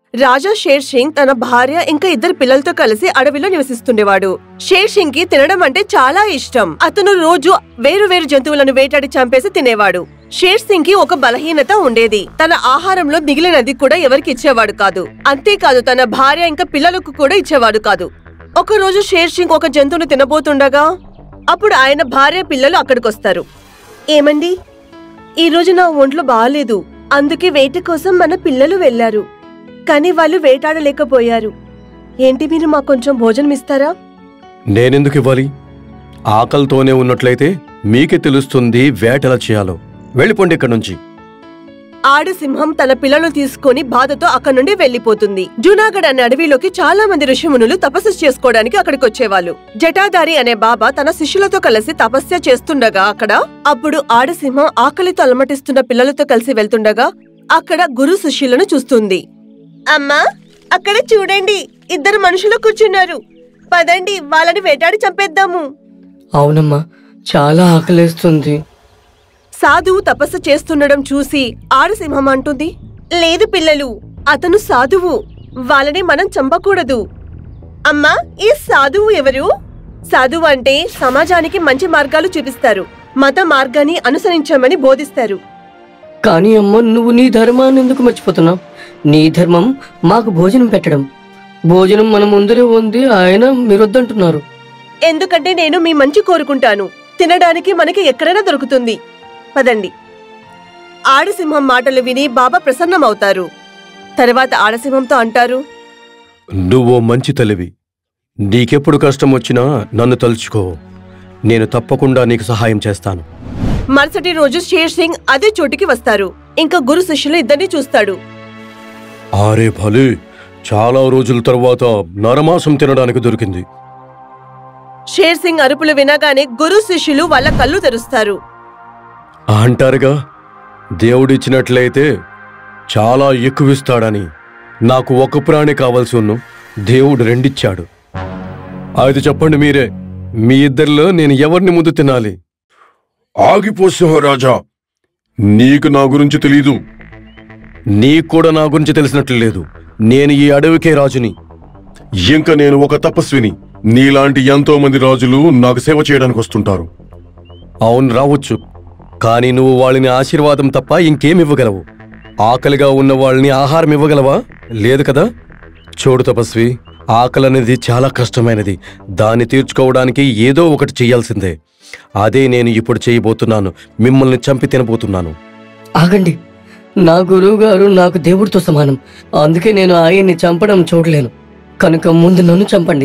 రాజా share Singh తన భార్య ఇంకా ఇద్దరు పిల్లలతో కలిసి అడవిలో నివసిస్తుండేవాడు షేర్ సింగ్ కి తినడం అంటే చాలా ఇష్టం అతను రోజు వేరు వేరు జంతువులను వేటాడి చంపేసి తినేవాడు షేర్ సింగ్ కి ఒక బలహీనత ఉండేది తన ఆహారంలో మిగిలినది కూడా ఎవరికి ఇచ్చేవాడు కాదు అంతేకాదు తన భార్య ఇంకా పిల్లలకు కూడా ఇచ్చేవాడు కాదు ఒక రోజు షేర్ సింగ్ ఒక జంతువును తినబోతుండగా అప్పుడు ఆయన భార్య పిల్లలు అక్కడికొస్తారు ఏమండి ఈ రోజు నా ఒంట్లో బాగాలేదు అందుకే వేట కోసం మన పిల్లలు వెళ్లారు కానీ వాళ్ళు వేటాడలేకపోయారు ఏంటి మీరు మాకు కొంచెం భోజనం ఇస్తారా నేనెందుకు ఇవ్వాలి ఆకలితోనే ఉన్నట్లయితే మీకే తెలుస్తుంది వేటలా చేయాలో వెళ్ళిపోండి ఇక్కడి నుంచి ఆడసింహం తన పిల్లలను తీసుకొని బాధతో అక్కడి నుండి వెళ్లిపోతుంది జూనాగఢ్ అనే అడవిలోకి చాలా మంది ఋషిమునులు తపస్సు చేసుకోవడానికి అక్కడికి వచ్చేవాళ్ళు జటాధారి అనే బాబా తన శిష్యులతో కలిసి తపస్య చేస్తుండగా అక్కడ అప్పుడు ఆడసింహం ఆకలితో అలమటిస్తున్న పిల్లలతో కలిసి వెళ్తుండగా అక్కడ గురు శిష్యులను చూస్తుంది అమ్మా అక్కడ చూడండి ఇద్దరు మనుషులు కూర్చున్నారు పదండి వాళ్ళని వేటాడి చంపేద్దాము అవునమ్మా చాలా ఆకలేస్తుంది సాధువు తపస్సు చేస్తుండడం చూసి ఆడసింహం అంటుంది లేదు పిల్లలు అతను సాధువు వాళ్ళని మనం చంపకూడదు అమ్మా ఈ సాధువు ఎవరు సాధువు అంటే సమాజానికి మంచి మార్గాలు చూపిస్తారు మత మార్గాన్ని అనుసరించమని బోధిస్తారు కానీ అమ్మ నువ్వు నీ ధర్మాన్ని ఎందుకు మర్చిపోతున్నావు నీ ధర్మం మాకు భోజనం పెట్టడం భోజనం మన ముందరే ఉంది ఆయన మీరొద్దంటున్నారు ఎందుకంటే నేను మీ మంచి కోరుకుంటాను తినడానికి మనకి ఎక్కడైనా దొరుకుతుంది పదండి ఆడసింహం మాటలు విని బాబా ప్రసన్నమవుతారు తర్వాత ఆడసింహంతో అంటారు నువ్వో మంచి తల్లివి నీకెప్పుడు కష్టం వచ్చినా నన్ను తలుచుకో నేను తప్పకుండా నీకు సహాయం చేస్తాను మరుసటి రోజు షేర్ సింగ్ అదే చోటికి వస్తారు ఇంకా గురు శిష్యులు ఇద్దరిని చూస్తాడు ఆరే భలే చాలా రోజుల తర్వాత నరమాసం తినడానికి దొరికింది షేర్ సింగ్ అరుపులు వినగానే గురు శిష్యులు వాళ్ళ కళ్ళు తెరుస్తారు అంటారుగా దేవుడిచ్చినట్లయితే చాలా ఎక్కువిస్తాడని నాకు ఒక ప్రాణి కావాల్సి ఉన్ను దేవుడు రెండిచ్చాడు అయితే చెప్పండి మీరే మీ ఇద్దరిలో నేను ఎవరిని ముందు తినాలి ఆగిపో సింహరాజా నీకు నా గురించి తెలీదు నీకు కూడా నా గురించి తెలిసినట్లు లేదు నేను ఈ అడవికే రాజుని ఇంకా నేను ఒక తపస్విని నీలాంటి ఎంతో మంది రాజులు నాకు సేవ చేయడానికి వస్తుంటారు అవును రావచ్చు కానీ నువ్వు వాళ్ళని ఆశీర్వాదం తప్ప ఇంకేం ఇవ్వగలవు ఆకలిగా ఉన్న వాళ్ళని ఆహారం ఇవ్వగలవా లేదు కదా చూడు తపస్వి ఆకలి అనేది చాలా కష్టమైనది దాన్ని తీర్చుకోవడానికి ఏదో ఒకటి చేయాల్సిందే అదే నేను ఇప్పుడు చేయబోతున్నాను మిమ్మల్ని చంపి తినబోతున్నాను ఆగండి నా గురువు గారు నాకు దేవుడితో సమానం అందుకే నేను ఆయన్ని చంపడం చూడలేను కనుక ముందు నన్ను చంపండి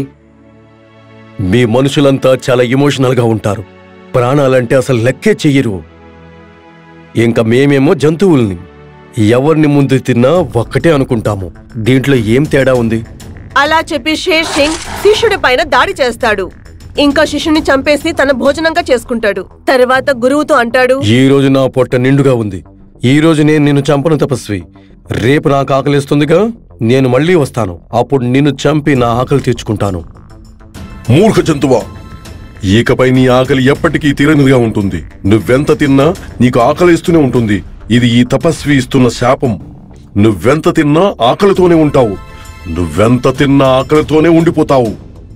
మీ మనుషులంతా చాలా ఎమోషనల్గా ఉంటారు ప్రాణాలంటే అసలు లెక్కే చెయ్యరు ఇంకా మేమేమో జంతువుల్ని ఎవరిని ముందు తిన్నా ఒక్కటే అనుకుంటాము దీంట్లో ఏం తేడా ఉంది అలా చెప్పి షేర్ సింగ్ శిష్యుడి పైన దాడి చేస్తాడు ఇంకా శిష్యుని చంపేసి తన భోజనంగా చేసుకుంటాడు తర్వాత గురువుతో అంటాడు ఈ రోజు నా పొట్ట నిండుగా ఉంది ఈ రోజు నేను నిన్ను చంపను తపస్వి రేపు నాకు ఆకలిస్తుందిగా నేను మళ్ళీ వస్తాను అప్పుడు నిన్ను చంపి నా ఆకలి తీర్చుకుంటాను మూర్ఖ జంతువా ఇకపై నీ ఆకలి ఎప్పటికీ తీరనిదిగా ఉంటుంది నువ్వెంత తిన్నా నీకు ఆకలిస్తూనే ఉంటుంది ఇది ఈ తపస్వి ఇస్తున్న శాపం నువ్వెంత తిన్నా ఆకలితోనే ఉంటావు నువ్వెంత తిన్నా ఆకలితోనే ఉండిపోతావు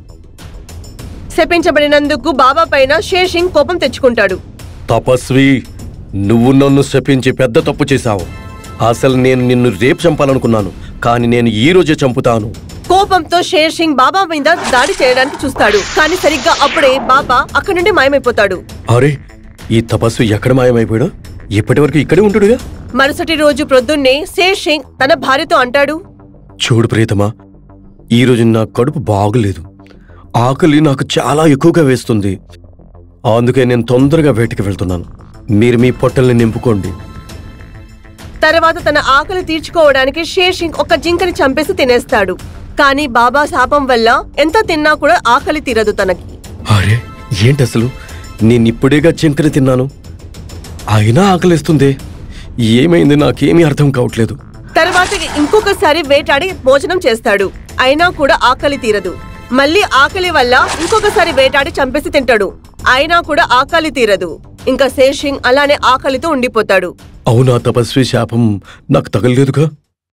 శపించబడినందుకు బాబా పైన షేర్ సింగ్ కోపం తెచ్చుకుంటాడు తపస్వి నువ్వు నన్ను శపించి పెద్ద తప్పు చేశావు అసలు నేను నిన్ను రేపు చంపాలనుకున్నాను కానీ నేను ఈ రోజే చంపుతాను కోపంతో షేర్ సింగ్ బాబా మీద దాడి చేయడానికి చూస్తాడు కానీ సరిగ్గా అప్పుడే బాబా అక్కడి నుండి మాయమైపోతాడు అరే ఈ తపస్వి ఎక్కడ మాయమైపోయాడు ఇప్పటివరకు ఇక్కడే ఉంటాడుగా మరుసటి రోజు ప్రొద్దున్నే షేర్ సింగ్ తన భార్యతో అంటాడు చూడు ప్రియతమా ఈరోజు నా కడుపు బాగులేదు ఆకలి నాకు చాలా ఎక్కువగా వేస్తుంది అందుకే నేను తొందరగా వేటకి వెళ్తున్నాను మీరు మీ పొట్టల్ని నింపుకోండి తర్వాత తన ఆకలి తీర్చుకోవడానికి షేర్ సింగ్ ఒక జింకని చంపేసి తినేస్తాడు కానీ బాబా శాపం వల్ల ఎంత తిన్నా కూడా ఆకలి తీరదు తనకి అరే ఏంటి అసలు నేను ఇప్పుడేగా జింకని తిన్నాను అయినా ఆకలిస్తుంది ఏమైంది నాకేమీ అర్థం కావట్లేదు తర్వాత ఇంకొకసారి వేటాడి భోజనం చేస్తాడు అయినా కూడా ఆకలి తీరదు మళ్ళీ ఆకలి వల్ల ఇంకొకసారి వేటాడి చంపేసి తింటాడు అయినా కూడా ఆకలి తీరదు ఇంకా శేర్ సింగ్ అలానే ఆకలితో ఉండిపోతాడు అవునా తపస్వి శాపం నాకు తగలలేదుగా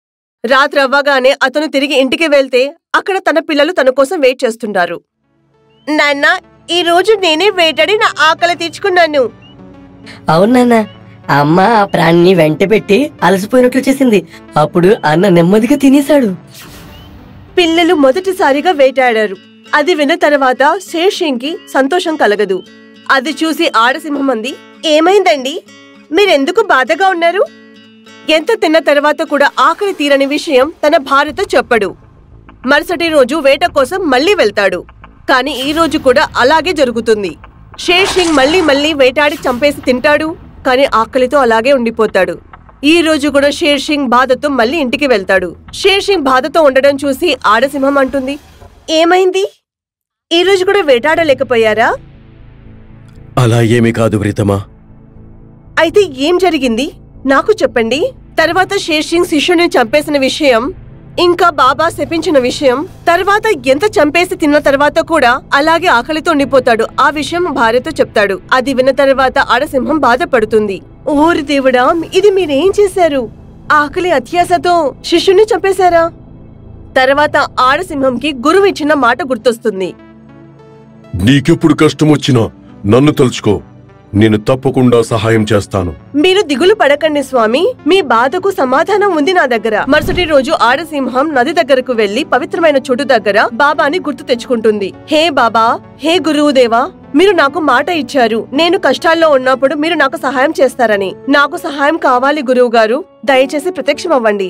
రాత్రి అవ్వగానే అతను తిరిగి ఇంటికి వెళ్తే అక్కడ తన పిల్లలు తన కోసం వెయిట్ చేస్తుంటారు నాన్న ఈ రోజు నేనే వేటాడి నా ఆకలి తీర్చుకున్నాను అవునన్నా అమ్మ ఆ ప్రాణిని వెంట పెట్టి అలసిపోయినట్లు చేసింది అప్పుడు అన్న నెమ్మదిగా తినేశాడు పిల్లలు మొదటిసారిగా వేటాడారు అది విన్న తర్వాత శేషింకి సంతోషం కలగదు అది చూసి ఆడసింహం అంది ఏమైందండి మీరెందుకు బాధగా ఉన్నారు ఎంత తిన్న తర్వాత కూడా ఆకలి తీరని విషయం తన భార్యతో చెప్పడు మరుసటి రోజు వేట కోసం మళ్ళీ వెళ్తాడు కానీ ఈ రోజు కూడా అలాగే జరుగుతుంది షేర్ సింగ్ మళ్ళీ మళ్ళీ వేటాడి చంపేసి తింటాడు కానీ ఆకలితో అలాగే ఉండిపోతాడు ఈ రోజు కూడా షేర్ సింగ్ బాధతో మళ్ళీ ఇంటికి వెళ్తాడు షేర్ సింగ్ బాధతో ఉండడం చూసి ఆడసింహం అంటుంది ఏమైంది ఈ రోజు కూడా వేటాడలేకపోయారా అలా ఏమీ కాదు ప్రీతమా అయితే ఏం జరిగింది నాకు చెప్పండి తర్వాత షేర్ సింగ్ శిష్యుని చంపేసిన విషయం ఇంకా బాబా శపించిన విషయం తర్వాత ఎంత చంపేసి తిన్న తర్వాత కూడా అలాగే ఆకలితో ఉండిపోతాడు ఆ విషయం భార్యతో చెప్తాడు అది విన్న తర్వాత ఆడసింహం బాధపడుతుంది ఓరి దేవుడా ఇది మీరేం చేశారు ఆకలి అత్యాసతో శిష్యుని చంపేశారా తర్వాత ఆడసింహంకి గురువు ఇచ్చిన మాట గుర్తొస్తుంది నీకెప్పుడు కష్టం వచ్చినా నన్ను తలుచుకో నేను తప్పకుండా సహాయం చేస్తాను మీరు దిగులు పడకండి స్వామి మీ బాధకు సమాధానం ఉంది నా దగ్గర మరుసటి రోజు ఆడసింహం నది దగ్గరకు వెళ్లి పవిత్రమైన చోటు దగ్గర బాబాని గుర్తు తెచ్చుకుంటుంది హే బాబా హే గురువుదేవా మీరు నాకు మాట ఇచ్చారు నేను కష్టాల్లో ఉన్నప్పుడు మీరు నాకు సహాయం చేస్తారని నాకు సహాయం కావాలి గురువు గారు దయచేసి ప్రత్యక్షం అవ్వండి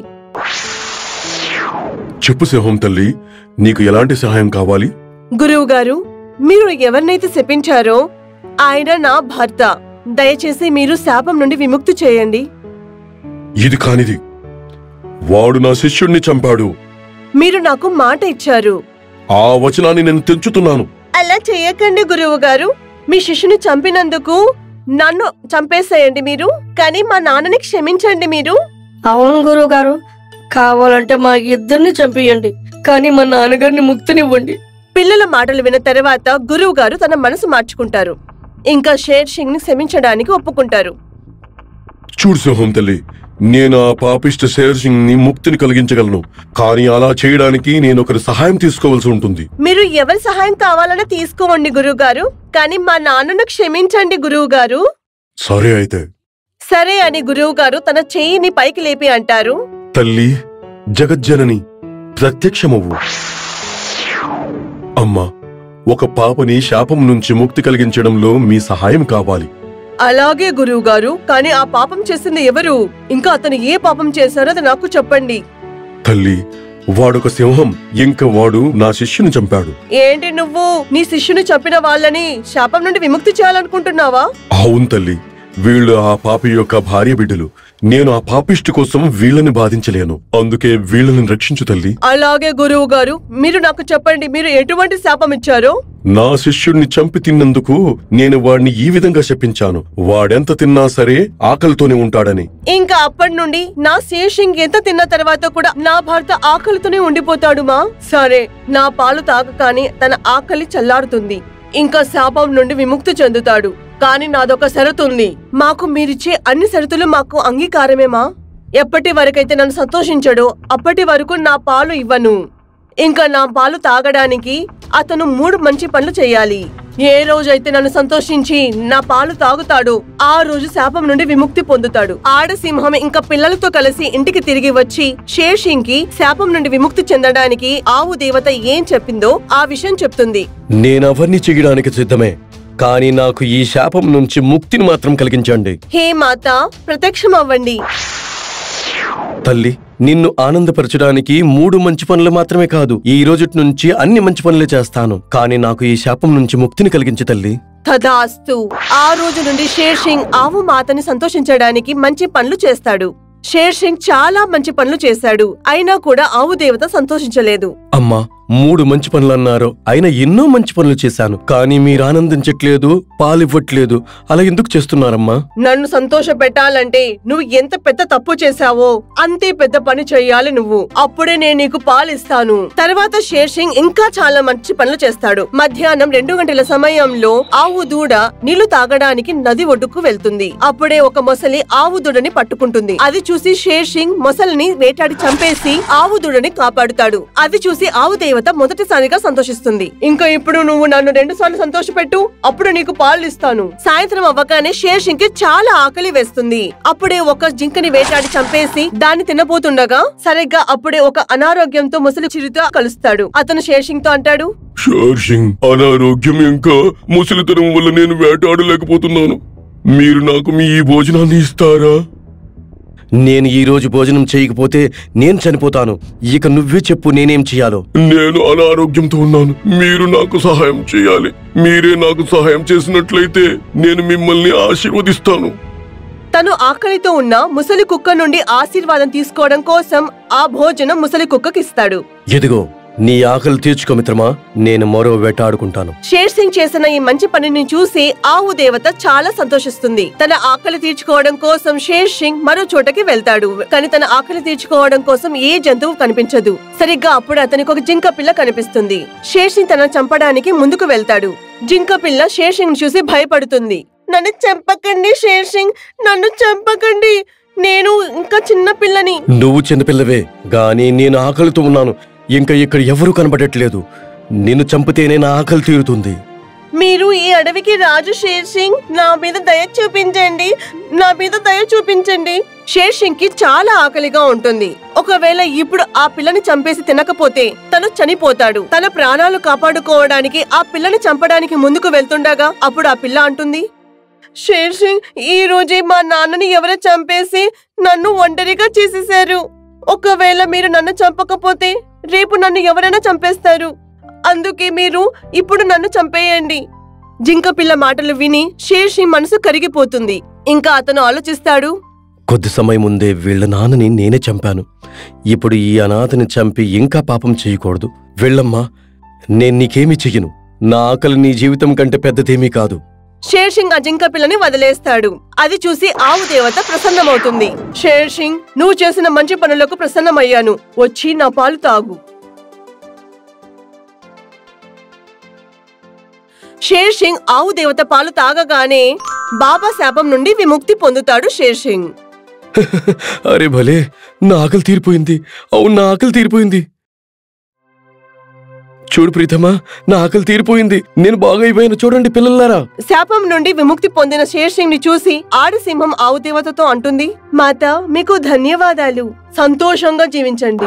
చెప్పు సింహం తల్లి నీకు ఎలాంటి సహాయం కావాలి గురువు గారు మీరు ఎవరినైతే శపించారో ఆయన నా భర్త దయచేసి మీరు శాపం నుండి విముక్తి చేయండి ఇది కానిది వాడు నా శిష్యుణ్ణి చంపాడు మీరు నాకు మాట ఇచ్చారు ఆ వచనాన్ని నేను తెంచుతున్నాను అలా చేయకండి గురువు గారు మీ శిష్యుని చంపినందుకు నన్ను చంపేసేయండి మీరు కానీ మా నాన్నని క్షమించండి మీరు అవును గురువు గారు కావాలంటే మా ఇద్దరిని చంపేయండి కానీ మా నాన్నగారిని ముక్తినివ్వండి పిల్లల మాటలు విన్న తర్వాత గురువు గారు తన మనసు మార్చుకుంటారు ఇంకా షేర్ సింగ్ ని క్షమించడానికి ఒప్పుకుంటారు చూడు సింహం తల్లి నేను ఆ పాపిష్ట శేర్ సింగ్ ని ముక్తిని కలిగించగలను కానీ అలా చేయడానికి నేను ఒకరి సహాయం తీసుకోవాల్సి ఉంటుంది మీరు ఎవరి సహాయం కావాలన్నా తీసుకోండి గురువు గారు కానీ మా నాన్నను క్షమించండి గురువు గారు సరే అయితే సరే అని గురువు గారు తన చెయ్యిని పైకి లేపి అంటారు తల్లి జగజ్జనని ప్రత్యక్షమవ్వు అమ్మా ఒక పాపని శాపం నుంచి ముక్తి కలిగించడంలో మీ సహాయం కావాలి అలాగే గురువు గారు కానీ ఆ పాపం చేసింది ఎవరు ఇంకా అతను ఏ పాపం చేశారో అది నాకు చెప్పండి తల్లి వాడొక సింహం ఇంక వాడు నా శిష్యుని చంపాడు ఏంటి నువ్వు నీ శిష్యుని చంపిన వాళ్ళని శాపం నుండి విముక్తి చేయాలనుకుంటున్నావా అవును తల్లి వీళ్ళు ఆ పాపి యొక్క భార్య బిడ్డలు నేను ఆ పాపిష్టి కోసం వీళ్ళని బాధించలేను అందుకే వీళ్ళని రక్షించు తల్లి అలాగే గురువు గారు మీరు నాకు చెప్పండి మీరు ఎటువంటి శాపం ఇచ్చారో నా శిష్యుణ్ణి చంపి తిన్నందుకు నేను వాడిని ఈ విధంగా శపించాను వాడెంత తిన్నా సరే ఆకలితోనే ఉంటాడని ఇంకా అప్పటి నుండి నా శేషింగ్ ఎంత తిన్న తర్వాత కూడా నా భర్త ఆకలితోనే ఉండిపోతాడు మా సరే నా పాలు తాగకాని తన ఆకలి చల్లారుతుంది ఇంకా శాపం నుండి విముక్తి చెందుతాడు కానీ నాదొక షరతు ఉంది మాకు మీరిచ్చే అన్ని షరతులు మాకు అంగీకారమేమా ఎప్పటి వరకైతే నన్ను సంతోషించడో అప్పటి వరకు నా పాలు ఇవ్వను ఇంకా నా పాలు తాగడానికి అతను మూడు మంచి పనులు చేయాలి ఏ రోజైతే నన్ను సంతోషించి నా పాలు తాగుతాడో ఆ రోజు శాపం నుండి విముక్తి పొందుతాడు ఆడసింహం ఇంకా పిల్లలతో కలిసి ఇంటికి తిరిగి వచ్చి శేషింకి శాపం నుండి విముక్తి చెందడానికి ఆవు దేవత ఏం చెప్పిందో ఆ విషయం చెప్తుంది నేనవన్నీ చెయ్యడానికి సిద్ధమే కానీ నాకు ఈ శాపం నుంచి ముక్తిని మాత్రం కలిగించండి హే మాత ప్రత్యక్షం అవ్వండి తల్లి నిన్ను ఆనందపరచడానికి మూడు మంచి పనులు మాత్రమే కాదు ఈ రోజుటి నుంచి అన్ని మంచి పనులే చేస్తాను కానీ నాకు ఈ శాపం నుంచి ముక్తిని కలిగించు తల్లి తదాస్తు ఆ రోజు నుండి షేర్ సింగ్ ఆవు మాతని సంతోషించడానికి మంచి పనులు చేస్తాడు షేర్ సింగ్ చాలా మంచి పనులు చేశాడు అయినా కూడా ఆవు దేవత సంతోషించలేదు అమ్మా మూడు మంచి పనులు అన్నారు అయినా ఎన్నో మంచి పనులు చేశాను కానీ మీరు ఆనందించట్లేదు పాలివ్వట్లేదు అలా ఎందుకు చేస్తున్నారమ్మా నన్ను సంతోష పెట్టాలంటే నువ్వు ఎంత పెద్ద తప్పు చేశావో అంతే పెద్ద పని చెయ్యాలి నువ్వు అప్పుడే నేను నీకు పాలిస్తాను తర్వాత షేర్ సింగ్ ఇంకా చాలా మంచి పనులు చేస్తాడు మధ్యాహ్నం రెండు గంటల సమయంలో ఆవు దూడ నీళ్లు తాగడానికి నది ఒడ్డుకు వెళ్తుంది అప్పుడే ఒక మొసలి ఆవు దూడని పట్టుకుంటుంది అది చూసి షేర్ సింగ్ మొసలిని వేటాడి చంపేసి ఆవు దూడని కాపాడుతాడు అది చూసి ఆవు దేవత మొదటిసారిగా సంతోషిస్తుంది ఇంకా ఇప్పుడు నువ్వు నన్ను రెండు సార్లు సంతోషపెట్టు అప్పుడు నీకు పాలు ఇస్తాను సాయంత్రం అవ్వగానే షేర్ సింగ్ కి చాలా ఆకలి వేస్తుంది అప్పుడే ఒక జింకని వేటాడి చంపేసి దాన్ని తినబోతుండగా సరిగ్గా అప్పుడే ఒక అనారోగ్యంతో ముసలి చిరుతో కలుస్తాడు అతను షేర్ సింగ్ తో అంటాడు షేర్ సింగ్ అనారోగ్యం ఇంకా ముసలితనం వల్ల నేను వేటాడలేకపోతున్నాను మీరు నాకు మీ ఈ భోజనాన్ని ఇస్తారా నేను ఈ రోజు భోజనం చేయకపోతే నేను చనిపోతాను ఇక నువ్వే చెప్పు నేనేం చేయాలో నేను అనారోగ్యంతో ఉన్నాను మీరు నాకు సహాయం చేయాలి మీరే నాకు సహాయం చేసినట్లయితే నేను మిమ్మల్ని ఆశీర్వదిస్తాను తను ఆకలితో ఉన్న ముసలి కుక్క నుండి ఆశీర్వాదం తీసుకోవడం కోసం ఆ భోజనం ముసలి కుక్కకి ఇస్తాడు ఎదిగో నీ ఆకలి తీర్చుకో మిత్రమా నేను మరో వేటాడుకుంటాను షేర్ సింగ్ చేసిన ఈ మంచి పనిని చూసి ఆవు దేవత చాలా సంతోషిస్తుంది తన ఆకలి తీర్చుకోవడం కోసం షేర్ సింగ్ మరో చోటకి వెళ్తాడు కానీ తన ఆకలి తీర్చుకోవడం కోసం ఏ జంతువు కనిపించదు సరిగ్గా అప్పుడు అతనికి ఒక జింక పిల్ల కనిపిస్తుంది షేర్ సింగ్ తనను చంపడానికి ముందుకు వెళ్తాడు జింక పిల్ల షేర్ సింగ్ చూసి భయపడుతుంది నన్ను చంపకండి షేర్ సింగ్ నన్ను చంపకండి నేను ఇంకా చిన్న పిల్లని నువ్వు చిన్నపిల్లవే గాని నేను ఆకలితో ఉన్నాను ఇంకా ఇక్కడ ఎవరూ కనబడట్లేదు నిన్ను చంపితేనే నా ఆకలి తీరుతుంది మీరు ఈ అడవికి రాజు షేర్ సింగ్ నా మీద దయ చూపించండి నా మీద దయ చూపించండి షేర్ సింగ్ కి చాలా ఆకలిగా ఉంటుంది ఒకవేళ ఇప్పుడు ఆ పిల్లని చంపేసి తినకపోతే తను చనిపోతాడు తన ప్రాణాలు కాపాడుకోవడానికి ఆ పిల్లని చంపడానికి ముందుకు వెళ్తుండగా అప్పుడు ఆ పిల్ల అంటుంది షేర్ సింగ్ ఈ రోజే మా నాన్నని ఎవరో చంపేసి నన్ను ఒంటరిగా చేసేశారు ఒకవేళ మీరు నన్ను చంపకపోతే రేపు నన్ను ఎవరైనా చంపేస్తారు అందుకే మీరు ఇప్పుడు నన్ను చంపేయండి జింక పిల్ల మాటలు విని షేర్ సింగ్ మనసు కరిగిపోతుంది ఇంకా అతను ఆలోచిస్తాడు కొద్ది సమయం ముందే వీళ్ళ నాన్నని నేనే చంపాను ఇప్పుడు ఈ అనాథని చంపి ఇంకా పాపం చేయకూడదు వెళ్ళమ్మా నేను నీకేమీ చెయ్యను నా ఆకలి నీ జీవితం కంటే పెద్దదేమీ కాదు షేర్ సింగ్ ఆ జింక పిల్లని వదిలేస్తాడు అది చూసి ఆవు దేవత ప్రసన్నమవుతుంది షేర్ సింగ్ నువ్వు చేసిన మంచి పనులకు ప్రసన్నమయ్యాను వచ్చి నా పాలు తాగు షేర్ సింగ్ ఆవు దేవత పాలు తాగగానే బాబా శాపం నుండి విముక్తి పొందుతాడు షేర్ సింగ్ అరే భలే నా ఆకలి తీరిపోయింది అవును నా ఆకలి తీరిపోయింది చూడు ప్రీతమా నా ఆకలి తీరిపోయింది నేను బాగా అయిపోయాను చూడండి పిల్లలారా శాపం నుండి విముక్తి పొందిన షేర్ సింగ్ ని చూసి ఆడసింహం ఆవు దేవతతో అంటుంది మాత మీకు ధన్యవాదాలు సంతోషంగా జీవించండి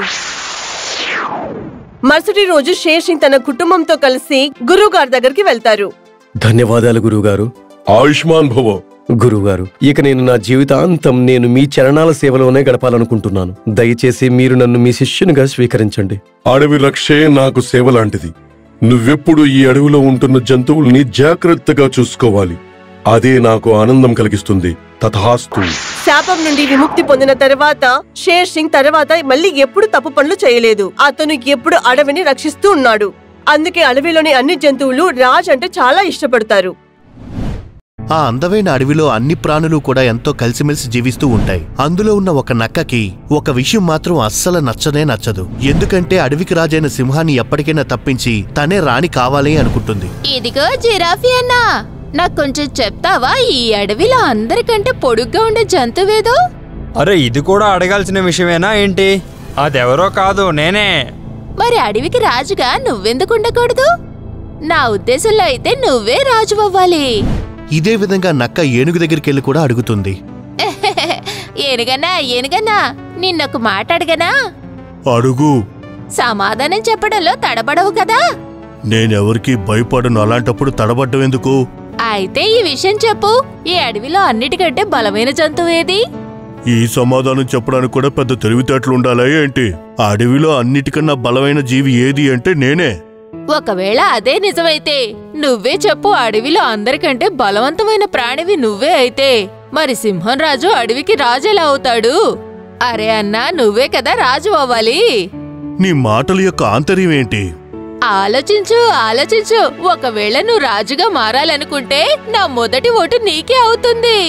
మరుసటి రోజు షేర్ సింగ్ తన కుటుంబంతో కలిసి గురువు గారి దగ్గరికి వెళ్తారు ధన్యవాదాలు గురువుగారు ఆయుష్మాన్ భవ గురువుగారు ఇక నేను నా జీవితాంతం నేను మీ చరణాల సేవలోనే గడపాలనుకుంటున్నాను దయచేసి మీరు నన్ను మీ శిష్యునిగా స్వీకరించండి అడవి రక్షే నాకు సేవ లాంటిది నువ్వెప్పుడు ఈ అడవిలో ఉంటున్న జంతువుల్ని జాగ్రత్తగా చూసుకోవాలి అదే నాకు ఆనందం కలిగిస్తుంది తథాస్తు శాపం నుండి విముక్తి పొందిన తర్వాత షేర్ సింగ్ తర్వాత మళ్ళీ ఎప్పుడు తప్పు పనులు చేయలేదు అతను ఎప్పుడు అడవిని రక్షిస్తూ ఉన్నాడు అందుకే అడవిలోని అన్ని జంతువులు రాజ్ అంటే చాలా ఇష్టపడతారు ఆ అందమైన అడవిలో అన్ని ప్రాణులు కూడా ఎంతో కలిసిమెలిసి జీవిస్తూ ఉంటాయి అందులో ఉన్న ఒక నక్కకి ఒక విషయం మాత్రం అస్సలు నచ్చనే నచ్చదు ఎందుకంటే అడవికి రాజైన సింహాన్ని ఎప్పటికైనా తప్పించి తనే రాణి కావాలి అనుకుంటుంది ఇదిగో జిరాఫీ అన్నా నాకు కొంచెం చెప్తావా ఈ అడవిలో అందరికంటే పొడుగ్గా ఉండే జంతువేదో అరే ఇది కూడా అడగాల్సిన విషయమేనా ఏంటి అదెవరో కాదు నేనే మరి అడవికి రాజుగా నువ్వెందుకు ఉండకూడదు నా ఉద్దేశంలో అయితే నువ్వే రాజు అవ్వాలి ఇదే విధంగా నక్క ఏనుగు దగ్గరికి వెళ్ళి కూడా అడుగుతుంది ఏనుగన్నా ఏనుగన్నా నిన్నొక మాట అడగనా అడుగు సమాధానం చెప్పడంలో తడబడవు కదా నేనెవరికి భయపడను అలాంటప్పుడు తడబడ్డం ఎందుకు అయితే ఈ విషయం చెప్పు ఈ అడవిలో అన్నిటికంటే బలమైన జంతువు ఏది ఈ సమాధానం చెప్పడానికి కూడా పెద్ద తెలివితేటలు ఉండాలా ఏంటి అడవిలో అన్నిటికన్నా బలమైన జీవి ఏది అంటే నేనే ఒకవేళ అదే నిజమైతే నువ్వే చెప్పు అడవిలో అందరికంటే బలవంతమైన ప్రాణివి నువ్వే అయితే మరి సింహం రాజు అడవికి రాజు ఎలా అవుతాడు అరే అన్నా నువ్వే కదా రాజు అవ్వాలి నీ మాటల యొక్క ఆంతర్యం ఏంటి ఆలోచించు ఆలోచించు ఒకవేళ నువ్వు రాజుగా మారాలనుకుంటే నా మొదటి ఓటు నీకే అవుతుంది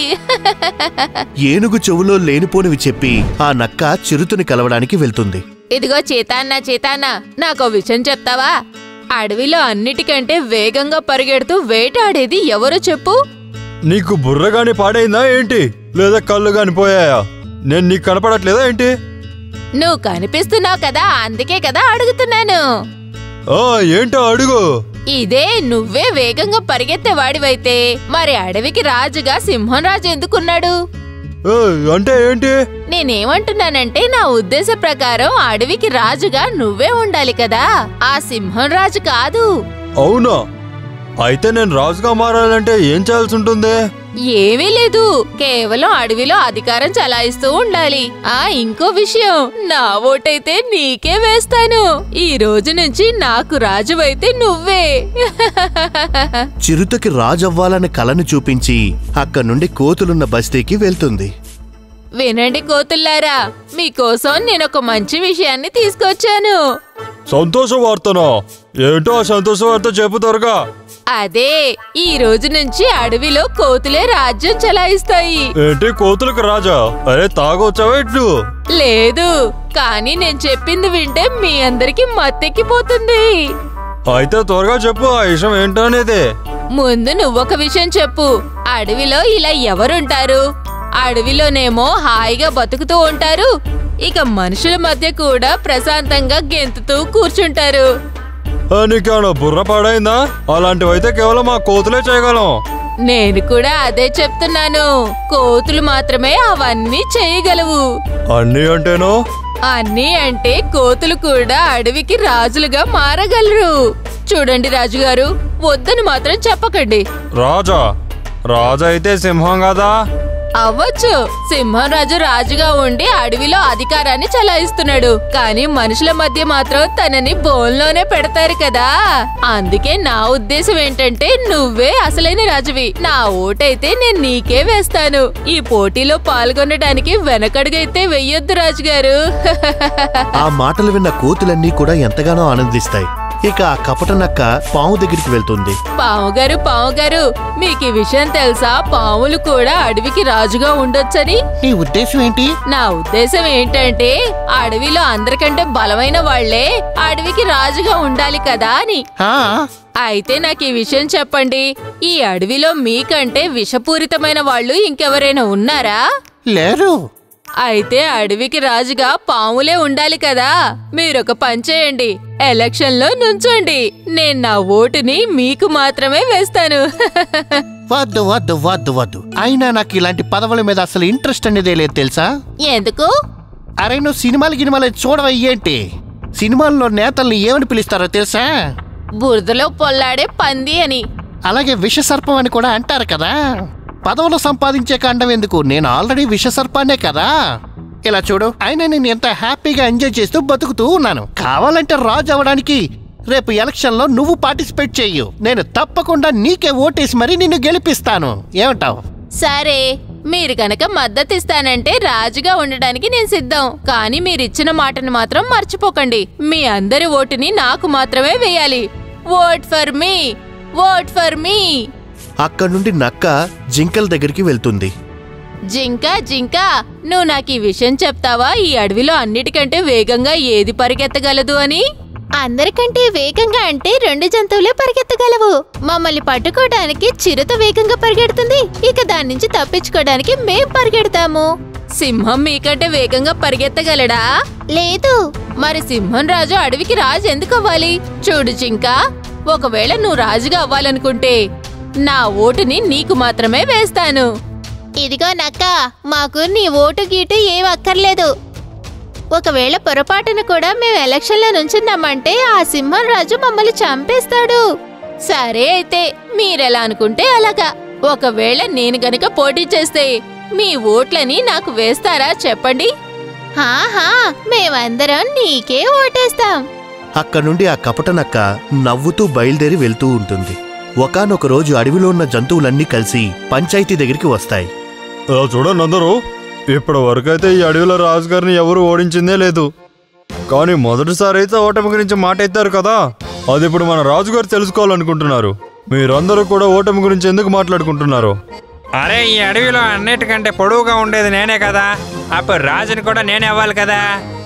ఏనుగు చెవులో లేనిపోనివి చెప్పి ఆ నక్క చిరుతని కలవడానికి వెళ్తుంది ఇదిగో చేతాన్న చేతాన్న నాకో విషయం చెప్తావా అడవిలో అన్నిటికంటే వేగంగా పరిగెడుతూ వేటాడేది ఎవరో చెప్పు నీకు బుర్ర గాని పాడైందా ఏంటి లేదా కళ్ళు గాని పోయాయా నేను నీకు కనపడట్లేదా ఏంటి నువ్వు కనిపిస్తున్నావు కదా అందుకే కదా అడుగుతున్నాను ఆ ఏంటో అడుగు ఇదే నువ్వే వేగంగా పరిగెత్తేవాడివైతే మరి అడవికి రాజుగా సింహం రాజు ఎందుకున్నాడు ఏ, అంటే ఏంటి నేనేమంటున్నానంటే నా ఉద్దేశ ప్రకారం అడవికి రాజుగా నువ్వే ఉండాలి కదా ఆ సింహం రాజు కాదు అవునా అయితే నేను రాజుగా మారాలంటే ఏం చేయాల్సి ఉంటుంది ఏమీ లేదు కేవలం అడవిలో అధికారం చలాయిస్తూ ఉండాలి ఆ ఇంకో విషయం నా ఓటైతే నీకే వేస్తాను ఈ రోజు నుంచి నాకు రాజువైతే నువ్వే చిరుతకి రాజవ్వాలనే కలను చూపించి అక్కడి నుండి కోతులున్న బస్తీకి వెళ్తుంది వినండి కోతుల్లారా మీకోసం నేను ఒక మంచి విషయాన్ని తీసుకొచ్చాను సంతోష వార్తనా ఏంటో ఆ సంతోష వార్త చెప్పు త్వరగా అదే ఈ రోజు నుంచి అడవిలో కోతులే రాజ్యం చలాయిస్తాయి ఏంటి కోతులకు రాజా అరే తాగొచ్చావా ఇట్లు లేదు కానీ నేను చెప్పింది వింటే మీ అందరికి మత్తెక్కిపోతుంది అయితే త్వరగా చెప్పు ఆ విషయం ఏంటో అనేది ముందు నువ్వొక విషయం చెప్పు అడవిలో ఇలా ఎవరుంటారు అడవిలోనేమో హాయిగా బతుకుతూ ఉంటారు ఇక మనుషుల మధ్య కూడా ప్రశాంతంగా గెంతుతూ కూర్చుంటారు ఆ, నీకేమన్నా బుర్ర పాడైందా అలాంటివైతే కేవలం మా కోతులే చేయగలం నేను కూడా అదే చెప్తున్నాను కోతులు మాత్రమే అవన్నీ చేయగలవు అన్నీ అంటేనో అన్నీ అంటే కోతులు కూడా అడవికి రాజులుగా మారగలరు చూడండి రాజుగారు వద్దని మాత్రం చెప్పకండి రాజా రాజా అయితే సింహం కదా అవ్వచ్చు సింహం రాజు రాజుగా ఉండి అడవిలో అధికారాన్ని చలాయిస్తున్నాడు కానీ మనుషుల మధ్య మాత్రం తనని బోన్లోనే పెడతారు కదా అందుకే నా ఉద్దేశం ఏంటంటే నువ్వే అసలైన రాజువి నా ఓటైతే నేను నీకే వేస్తాను ఈ పోటీలో పాల్గొనడానికి వెనకడుగైతే వెయ్యొద్దు రాజుగారు ఆ మాటలు విన్న కోతులన్నీ కూడా ఎంతగానో ఆనందిస్తాయి ఇక ఆ కపట నక్క పాము దగ్గరికి వెళ్తుంది పావుగారు పావుగారు మీకు ఈ విషయం తెలుసా పాములు కూడా అడవికి రాజుగా ఉండొచ్చని నీ ఉద్దేశం ఏంటి నా ఉద్దేశం ఏంటంటే అడవిలో అందరికంటే బలమైన వాళ్లే అడవికి రాజుగా ఉండాలి కదా అని ఆ, అయితే నాకు ఈ విషయం చెప్పండి ఈ అడవిలో మీకంటే విషపూరితమైన వాళ్ళు ఇంకెవరైనా ఉన్నారా లేరు అయితే అడవికి రాజుగా పాములే ఉండాలి కదా మీరొక పని చేయండి ఎలక్షన్ లో నుంచోండి నేను నా ఓటుని మీకు మాత్రమే వేస్తాను వద్దు వద్దు వద్దు వద్దు అయినా నాకు ఇలాంటి పదవుల మీద అసలు ఇంట్రెస్ట్ అనేదే లేదు తెలుసా ఎందుకు అరే నువ్వు సినిమాలు గినిమాలు చూడవా ఏంటి సినిమాల్లో నేతల్ని ఏమని పిలుస్తారో తెలుసా బురదలో పొల్లాడే పంది అని అలాగే విషసర్పం అని కూడా అంటారు కదా పదవులు సంపాదించే కాండం ఎందుకు నేను ఆల్రెడీ విషసర్పాన్నే కదా ఇలా చూడు అయినా నేను ఎంత హ్యాపీగా ఎంజాయ్ చేస్తూ బతుకుతూ ఉన్నాను కావాలంటే రాజు అవ్వడానికి రేపు ఎలక్షన్లో నువ్వు పార్టిసిపేట్ చెయ్యు నేను తప్పకుండా నీకే ఓటేసి మరీ నిన్ను గెలిపిస్తాను ఏమంటావు సరే మీరు గనక మద్దతు ఇస్తానంటే రాజుగా ఉండడానికి నేను సిద్ధం కానీ మీరిచ్చిన మాటను మాత్రం మర్చిపోకండి మీ అందరి ఓటుని నాకు మాత్రమే వేయాలి vote for me vote for me అక్కడి నుండి నక్క జింకల దగ్గరికి వెళ్తుంది జింక జింక నువ్వు నాకు ఈ విషయం చెప్తావా ఈ అడవిలో అన్నిటికంటే వేగంగా ఏది పరిగెత్తగలదు అని అందరికంటే వేగంగా అంటే రెండు జంతువులే పరిగెత్తగలవు మమ్మల్ని పట్టుకోవడానికి చిరుత వేగంగా పరిగెడుతుంది ఇక దాని నుంచి తప్పించుకోవడానికి మేం పరిగెడతాము సింహం మీకంటే వేగంగా పరిగెత్తగలడా లేదు మరి సింహం రాజు అడవికి రాజు ఎందుకు అవ్వాలి చూడు జింక ఒకవేళ నువ్వు రాజుగా అవ్వాలనుకుంటే నా ఓటుని నీకు మాత్రమే వేస్తాను ఇదిగో నక్క మాకు నీ ఓటు గీటు ఏం అక్కర్లేదు ఒకవేళ పొరపాటున కూడా మేము ఎలక్షన్లో నుంచున్నామంటే ఆ సింహం రాజు మమ్మల్ని చంపేస్తాడు సరే అయితే మీరెలా అనుకుంటే అలాగా ఒకవేళ నేను గనుక పోటీ చేస్తే మీ ఓట్లని నాకు వేస్తారా చెప్పండి హాహా మేమందరం నీకే ఓటేస్తాం అక్కడి నుండి ఆ కపట నక్క నవ్వుతూ బయలుదేరి వెళ్తూ ఉంటుంది ఒకానొక రోజు అడవిలో ఉన్న జంతువులన్నీ కలిసి పంచాయతీ దగ్గరికి వస్తాయి ఇలా చూడండి అందరూ ఇప్పటి వరకైతే ఈ అడవిలో రాజుగారిని ఎవరు ఓడించిందే లేదు కానీ మొదటిసారి అయితే ఓటమి గురించి మాట ఎత్తారు కదా అది ఇప్పుడు మన రాజుగారు తెలుసుకోవాలనుకుంటున్నారు మీరందరూ కూడా ఓటమి గురించి ఎందుకు మాట్లాడుకుంటున్నారు అరే ఈ అడవిలో అన్నిటికంటే పొడవుగా ఉండేది నేనే కదా అప్పుడు రాజుని కూడా నేనే అవ్వాలి కదా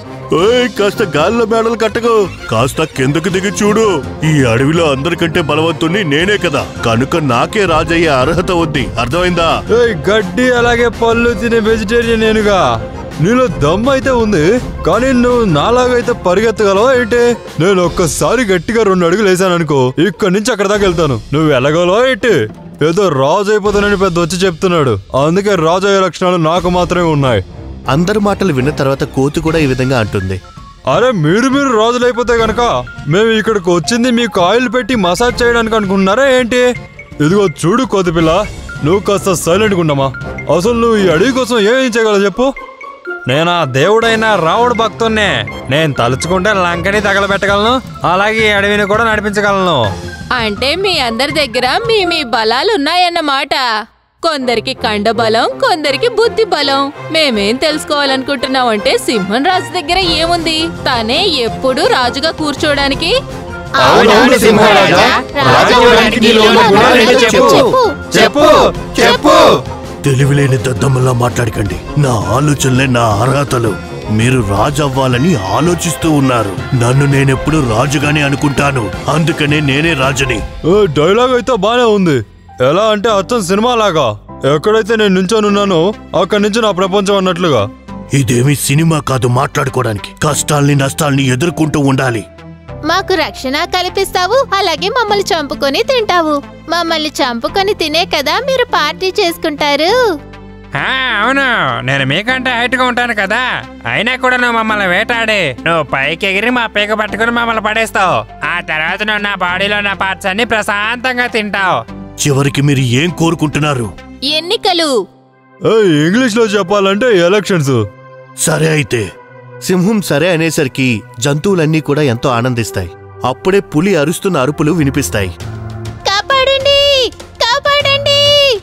ఓయ్ కాస్త గాల్లో మేడలు కట్టకు కాస్త కిందకు దిగి చూడు ఈ అడవిలో అందరికంటే బలవంతుణ్ణి నేనే కదా కనుక నాకే రాజయ్యే అర్హత ఉంది అర్థమైందా ఏయ్ గడ్డి అలాగే పళ్ళు తినే వెజిటేరియన్ నేనుగా నీలో దమ్ అయితే ఉంది కానీ నువ్వు నాలాగైతే పరిగెత్తగలవా ఏంటి నేను ఒక్కసారి గట్టిగా రెండు అడుగులు వేసాను అనుకో ఇక్కడి నుంచి అక్కడ దాకా వెళ్తాను నువ్వు వెళ్ళగలవా ఏంటి ఏదో రాజు అయిపోతానని పెద్ద వచ్చి చెప్తున్నాడు అందుకే రాజు అయ్యే లక్షణాలు నాకు మాత్రమే ఉన్నాయి అందరి మాటలు విన్న తర్వాత కోతి కూడా ఈ విధంగా అంటుంది అరే మీరు మీరు రాజులైపోతే గనక మేము ఇక్కడికి వచ్చింది మీకు ఆయిల్ పెట్టి మసాజ్ చేయడానికి అనుకుంటున్నారా ఏంటి ఇదిగో చూడు కోతిపిల్ల నువ్వు కాస్త సైలెంట్గా ఉండమా అసలు నువ్వు ఈ అడవి కోసం ఏం చేయగలవు చెప్పు నేను ఆ దేవుడైన రావుడు భక్తున్నే నేను తలుచుకుంటే లంకని తగలబెట్టగలను అలాగే ఈ అడవిని కూడా నడిపించగలను అంటే మీ అందరి దగ్గర మీ మీ బలాలు ఉన్నాయన్నమాట కొందరికి కండ బలం కొందరికి బుద్ధి బలం మేమేం తెలుసుకోవాలనుకుంటున్నామంటే సింహం రాజు దగ్గర ఏముంది తనే ఎప్పుడు రాజుగా కూర్చోడానికి అవునవును సింహరాజా. రాజు అవ్వడానికి నీలో ఉన్న గుణాలేంటో చెప్పు. చెప్పు చెప్పు తెలివిలేని దద్దమ్మలా మాట్లాడకండి నా ఆలోచనలే నా అర్హతలు మీరు రాజు అవ్వాలని ఆలోచిస్తూ ఉన్నారు నన్ను నేనెప్పుడు రాజుగానే అనుకుంటాను అందుకనే నేనే రాజుని ఏ, డైలాగ్ అయితే బానే ఉంది ఎలా అంటే అచ్చం సినిమా లాగా ఎక్కడైతే నేను నుంచోనున్నానో అక్కడి నుంచి నా ప్రపంచం అన్నట్లుగా ఇదేమీ సినిమా కాదు మాట్లాడుకోవడానికి కష్టాల్ని నష్టాల్ని ఎదుర్కొంటూ ఉండాలి మాకు రక్షణ కల్పిస్తావు అలాగే మమ్మల్ని చంపుకొని తింటావు మమ్మల్ని చంపుకొని తినే కదా మీరు పార్టీ చేసుకుంటారు ఆ, అవును నేను మీకంటే హైట్ గా ఉంటాను కదా అయినా కూడా నువ్వు మమ్మల్ని వేటాడి నువ్వు పైకి ఎగిరి మా పీక పట్టుకుని మమ్మల్ని పడేస్తావు ఆ తర్వాత నువ్వు నా బాడీలో ఉన్న పార్ట్స్ అన్ని ప్రశాంతంగా తింటావు చివరికి మీరు ఏం కోరుకుంటున్నారు ఎన్నికలు ఏ, ఇంగ్లీష్ లో చెప్పాలంటే ఎలక్షన్స్ సరే అయితే సింహం సరే అనేసరికి జంతువులన్నీ కూడా ఎంతో ఆనందిస్తాయి అప్పుడే పులి అరుస్తున్న అరుపులు వినిపిస్తాయి కాపాడండి కాపాడండి